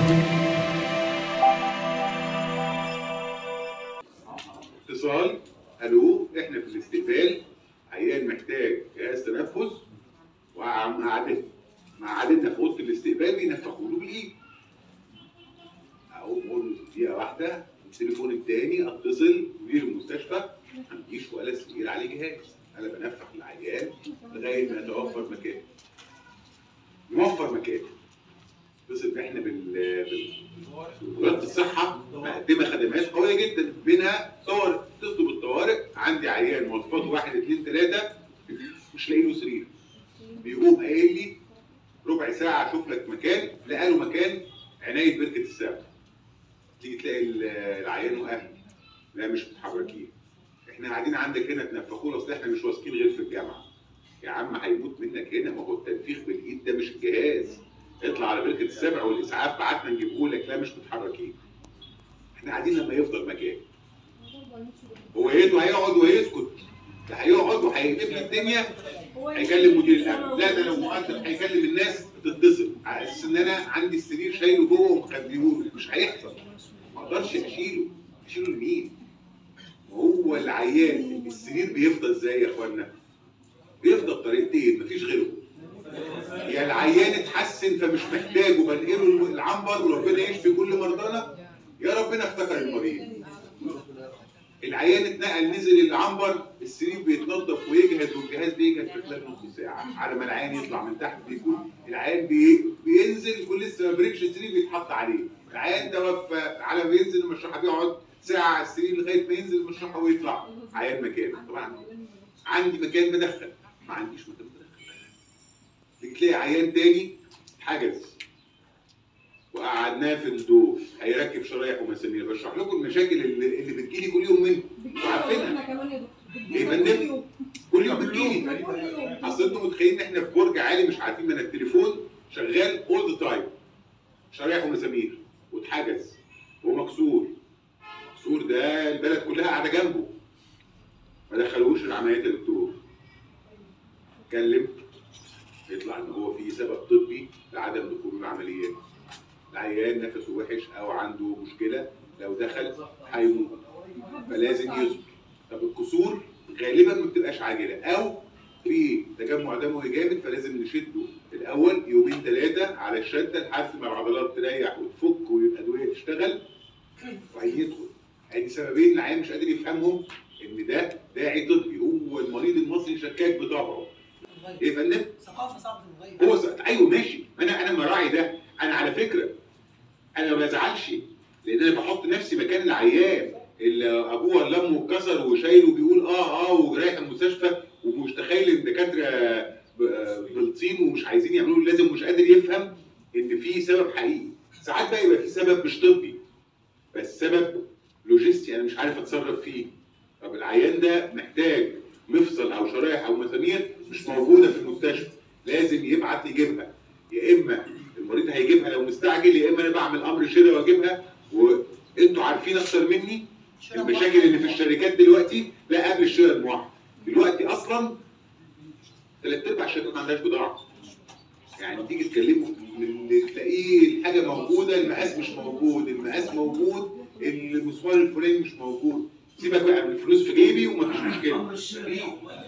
اتصال الو احنا في الاستقبال عيان محتاج جهاز تنفس وقعدت مع قعدتنا في اوضه الاستقبال بينفخوا له بالايد اقوم اقول له دقيقه واحده التليفون التاني اتصل مدير المستشفى ما عنديش ولا سرير عليه جهاز انا بنفخ العيان لغايه ما يتوفر مكان نوفر مكان اتصل احنا بال بال- وزاره الصحه مقدمه خدمات قويه جدا منها طوارئ اتصلوا بالطوارئ عندي عيان مواصفاته واحد اثنين ثلاثه مش لاقي له سرير بيقوم قايل لي ربع ساعه اشوف لك مكان لقى له مكان عنايه بركه السبع تيجي تلاقي ال- العيان واهله لا مش متحركين احنا قاعدين عندك هنا تنفخونا اصل احنا مش واثقين غير في الجامعه يا عم هيموت منك هنا ما هو التنفيخ بالايد ده مش الجهاز اطلع على بركه السبع والاسعاف بعتنا نجيبه لك لا مش متحركين احنا قاعدين لما يفضل مكان هو يده هيقعد وهيسكت ده هيقعد وهيقلب لي الدنيا هيكلم مدير الامن لا ده لو مؤثر هيكلم الناس تتصل على اساس ان انا عندي السرير شايله جوه ومخبيهوله مش هيحصل ما اقدرش اشيله اشيله لمين؟ هو العيان السرير بيفضى ازاي يا اخوانا؟ بيفضى بطريقتين مفيش غيرهم يا العيان اتحسن فمش محتاج وبنقله العنبر وربنا يشفي كل مرضانا يا ربنا افتكر المريض العيان اتنقل نزل العنبر السرير بيتنضف ويجهز والجهاز بيجهز في خلال نص ساعه على ما العيان يطلع من تحت بيكون العيان بي... بينزل يكون لسه ما بريكش السرير بيتحط عليه العيان توفى على ما ينزل المشرحه بيقعد ساعه على السرير لغايه ما ينزل المشرحه ويطلع عيان مكانه طبعا عندي مكان بدخل ما عنديش مكان بدخل تيجي تلاقي عيان تاني حجز وقعدناه في الدور هيركب شرايح ومسامير بشرح لكم المشاكل اللي, اللي بتجيلي كل يوم منكم عارفينها كمان يا إيه يا فندم؟ كل يوم بتجيلي اصل انتوا متخيلين ان احنا في برج عالي مش عارفين من التليفون شغال اول ذا تايم شرايح ومسامير واتحجز ومكسور مكسور ده البلد كلها قاعده جنبه ما دخلوش العمليات يا دكتور اتكلم يطلع ان هو في سبب طبي لعدم دخول العمليات العيان نفسه وحش او عنده مشكله لو دخل هيموت فلازم يصبر طب الكسور غالبا ما بتبقاش عاجله او في تجمع دموي جامد فلازم نشده الاول يومين ثلاثه على الشده لحد ما العضلات تريح وتفك ويبقى الادويه تشتغل وبعدين يدخل ادي سببين العيان مش قادر يفهمهم ان ده داعي طبي هو المريض المصري شكاك بطبعه ايه يا فندم؟ ثقافه صعبه تتغير هو ز... ايوه ماشي انا انا مراعي ده انا على فكره انا ما بزعلش لان انا بحط نفسي مكان العيان اللي ابوه ولا امه اتكسر وشايله بيقول اه اه ورايح المستشفى ومش تخيل الدكاتره ب- بلطين ومش عايزين يعملوا له لازم ومش قادر يفهم ان في سبب حقيقي ساعات بقى يبقى في سبب مش طبي بس سبب لوجستي انا مش عارف اتصرف فيه طب العيان ده محتاج مفصل او شرايح او مسامير مش موجوده في المستشفى لازم يبعت يجيبها يا اما المريض هيجيبها لو مستعجل يا اما انا بعمل امر شراء واجيبها وانتوا عارفين اكتر مني المشاكل اللي في الشركات دلوقتي لا قبل الشراء الموحد دلوقتي اصلا ثلاث ارباع الشركات ما عندهاش بضاعه يعني تيجي تكلمه اللي تلاقيه الحاجه موجوده المقاس مش موجود المقاس موجود المسمار الفلاني مش موجود سيبك بقى من الفلوس في جيبي ومفيش مشكله في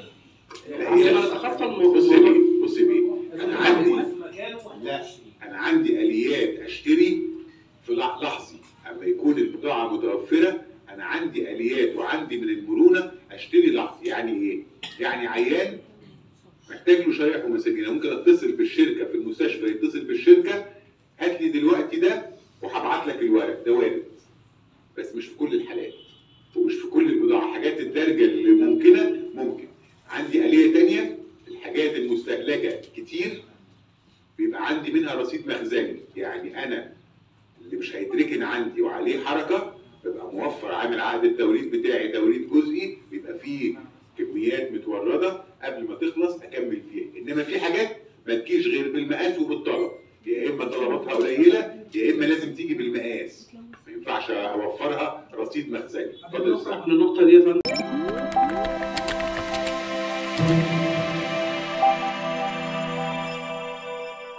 انا اتاخرت بص يا الموضوع بيه بص يا بيه انا عندي في مكانه لا انا عندي اليات اشتري في لح- لحظي اما يكون البضاعه متوفره انا عندي اليات وعندي من المرونه اشتري لحظي يعني ايه؟ يعني عيان محتاج له شرايح ومساجين أنا ممكن اتصل بالشركه في المستشفى يتصل بالشركه هات لي دلوقتي ده وهبعت لك الورق ده وارد بس مش في كل الحالات ومش في كل البضاعه حاجات الدرجه اللي ممكنه ممكن عندي اليه تانية الحاجات المستهلكه كتير بيبقى عندي منها رصيد مخزني يعني انا اللي مش هيتركن عندي وعليه حركه ببقى موفر عامل عقد التوريد بتاعي توريد جزئي بيبقى فيه كميات متورده قبل ما تخلص اكمل فيها انما في حاجات ما تجيش غير بالمقاس وبالطلب يا اما طلباتها قليله يا اما لازم تيجي بالمقاس ما ينفعش اوفرها رصيد مخزني اتفضل يا أستاذ. النقطه دي يا فندم